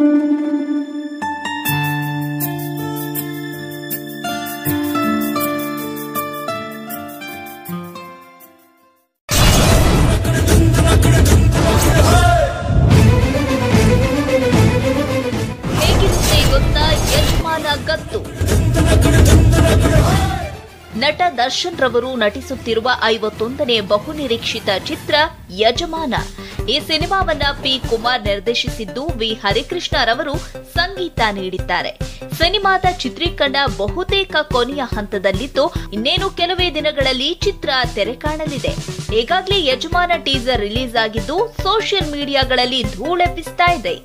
ಹೇಗಿರುತ್ತೆ ಗೊತ್ತಾ ಯಜಮಾನ ಗತ್ತು ನಟ ದರ್ಶನ್ ರವರು ನಟಿಸುತ್ತಿರುವ ಐವತ್ತೊಂದನೇ ಬಹುನಿರೀಕ್ಷಿತ ಚಿತ್ರ ಯಜಮಾನ ಈ ಸಿನಿಮಾವನ್ನ ಪಿ ಕುಮಾರ್ ನಿರ್ದೇಶಿಸಿದ್ದು ವಿ ಹರಿಕೃಷ್ಣ ರವರು ಸಂಗೀತ ನೀಡಿದ್ದಾರೆ ಸಿನಿಮಾದ ಚಿತ್ರೀಕರಣ ಬಹುತೇಕ ಕೊನೆಯ ಹಂತದಲ್ಲಿದ್ದು ಇನ್ನೇನು ಕೆಲವೇ ದಿನಗಳಲ್ಲಿ ಚಿತ್ರ ತೆರೆ ಕಾಣಲಿದೆ ಈಗಾಗಲೇ ಯಜಮಾನ ಟೀಸರ್ ರಿಲೀಸ್ ಆಗಿದ್ದು ಸೋಷಿಯಲ್ ಮೀಡಿಯಾಗಳಲ್ಲಿ ಧೂಳೆಬ್ಬಿಸ್ತಾ ಇದೆ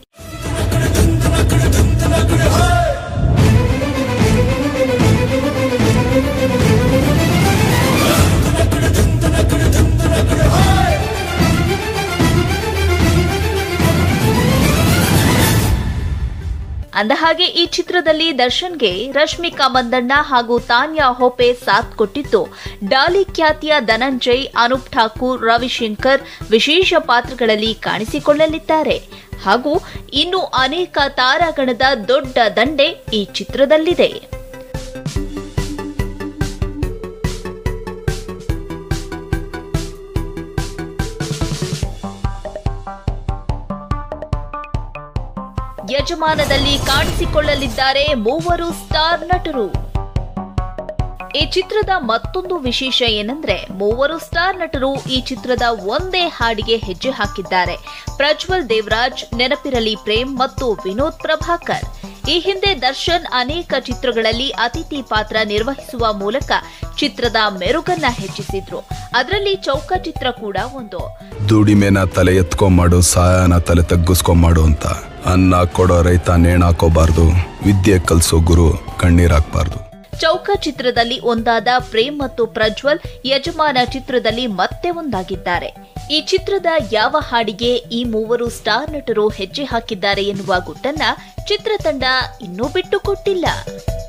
ಅಂದಹಾಗೆ ಈ ಚಿತ್ರದಲ್ಲಿ ದರ್ಶನ್ಗೆ ರಶ್ಮಿಕಾ ಮಂದಣ್ಣ ಹಾಗೂ ತಾನ್ಯಾ ಹೋಪೆ ಸಾಥ್ ಕೊಟ್ಟಿದ್ದು ಡಾಲಿ ಖ್ಯಾತಿಯ ಧನಂಜಯ್ ಅನೂಪ್ ಠಾಕೂರ್ ರವಿಶಂಕರ್ ವಿಶೇಷ ಪಾತ್ರಗಳಲ್ಲಿ ಕಾಣಿಸಿಕೊಳ್ಳಲಿದ್ದಾರೆ ಹಾಗೂ ಇನ್ನು ಅನೇಕ ತಾರಾಗಣದ ದೊಡ್ಡ ದಂಡೆ ಈ ಚಿತ್ರದಲ್ಲಿದೆ ಯಜಮಾನದಲ್ಲಿ ಕಾಣಿಸಿಕೊಳ್ಳಲಿದ್ದಾರೆ ಮೂವರು ಸ್ಟಾರ್ ನಟರು ಈ ಚಿತ್ರದ ಮತ್ತೊಂದು ವಿಶೇಷ ಏನಂದ್ರೆ ಮೂವರು ಸ್ಟಾರ್ ನಟರು ಈ ಚಿತ್ರದ ಒಂದೇ ಹಾಡಿಗೆ ಹೆಜ್ಜೆ ಹಾಕಿದ್ದಾರೆ ಪ್ರಜ್ವಲ್ ದೇವರಾಜ್ ನೆನಪಿರಲಿ ಪ್ರೇಮ್ ಮತ್ತು ವಿನೋದ್ ಪ್ರಭಾಕರ್ ಈ ಹಿಂದೆ ದರ್ಶನ್ ಅನೇಕ ಚಿತ್ರಗಳಲ್ಲಿ ಅತಿಥಿ ಪಾತ್ರ ನಿರ್ವಹಿಸುವ ಮೂಲಕ ಚಿತ್ರದ ಮೆರುಗನ್ನ ಹೆಚ್ಚಿಸಿದ್ರು ಅದರಲ್ಲಿ ಚೌಕ ಚಿತ್ರ ಕೂಡ ಒಂದು ದುಡಿಮೆನ ತಲೆ ಎತ್ಕೊಂಮಾಡು ಸಹಾಯನ ತಲೆ ತಗ್ಗಿಸ್ಕೊಂಮಾಡು ಅಂತ ಅನ್ನ ಕೊಡೋ ರೈತ ನೇಣಾಕೋಬಾರ್ದು ವಿದ್ಯೆ ಕಲ್ಸೋ ಗುರು ಕಣ್ಣೀರಾಕ್ಬಾರ್ದು ಚೌಕ ಚಿತ್ರದಲ್ಲಿ ಒಂದಾದ ಪ್ರೇಮ್ ಮತ್ತು ಪ್ರಜ್ವಲ್ ಯಜಮಾನ ಚಿತ್ರದಲ್ಲಿ ಮತ್ತೆ ಒಂದಾಗಿದ್ದಾರೆ ಈ ಚಿತ್ರದ ಯಾವ ಹಾಡಿಗೆ ಈ ಮೂವರು ಸ್ಟಾರ್ ನಟರು ಹೆಜ್ಜೆ ಹಾಕಿದ್ದಾರೆ ಎನ್ನುವ ಗುಟ್ಟನ್ನ ಚಿತ್ರತಂಡ ಇನ್ನೂ ಬಿಟ್ಟುಕೊಟ್ಟಿಲ್ಲ